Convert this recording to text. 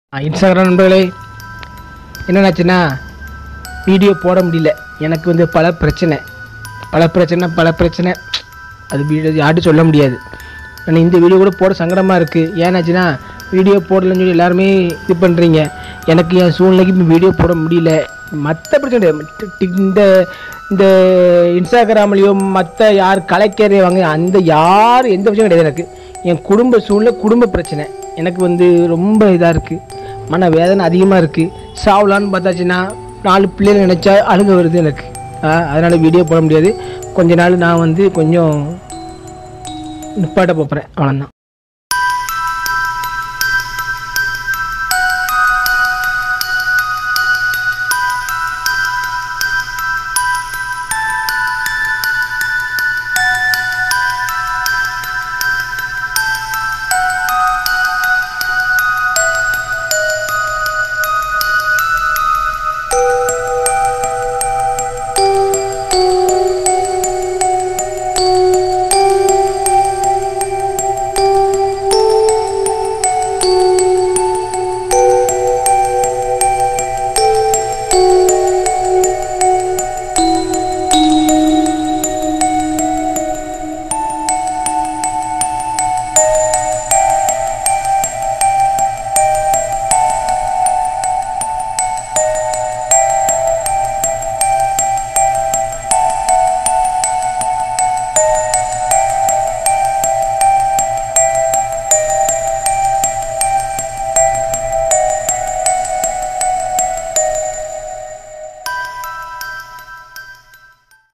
Instagram நண்பர்களே என்னென்னாச்சுன்னா video போட முடியல எனக்கு வந்து பல பிரச்சனை பல பிரச்சனை பல பிரச்சனை அது வீடியோ யார்ட்டும் சொல்ல முடியாது ஆனால் இந்த வீடியோ கூட போட சங்கடமாக இருக்குது ஏன்னாச்சுன்னா வீடியோ போடலன்னு சொல்லி எல்லாருமே இது பண்ணுறீங்க எனக்கு என் சூழ்நிலைக்கு இப்போ வீடியோ போட முடியல மற்ற பிரச்சனை கிடையாது. டி- டி- இந்த இந்த இன்ஸ்டாகிராம்லேயோ மற்ற யார் கலைக்கிறவங்க அந்த யார் எந்த விஷயம் கிடையாது எனக்கு என் குடும்ப சூழ்நிலை குடும்ப பிரச்சனை எனக்கு வந்து ரொம்ப இதாக இருக்குது மன வேதனை அதிகமாக இருக்குது சாவலான்னு பார்த்தாச்சுன்னா நாலு பிள்ளைகள் நினச்சா அழுக வருது எனக்கு அதனால் வீடியோ போட முடியாது கொஞ்ச நாள் நான் வந்து கொஞ்சம் நிப்பாட்ட போகிறேன் அவ்வளோதான்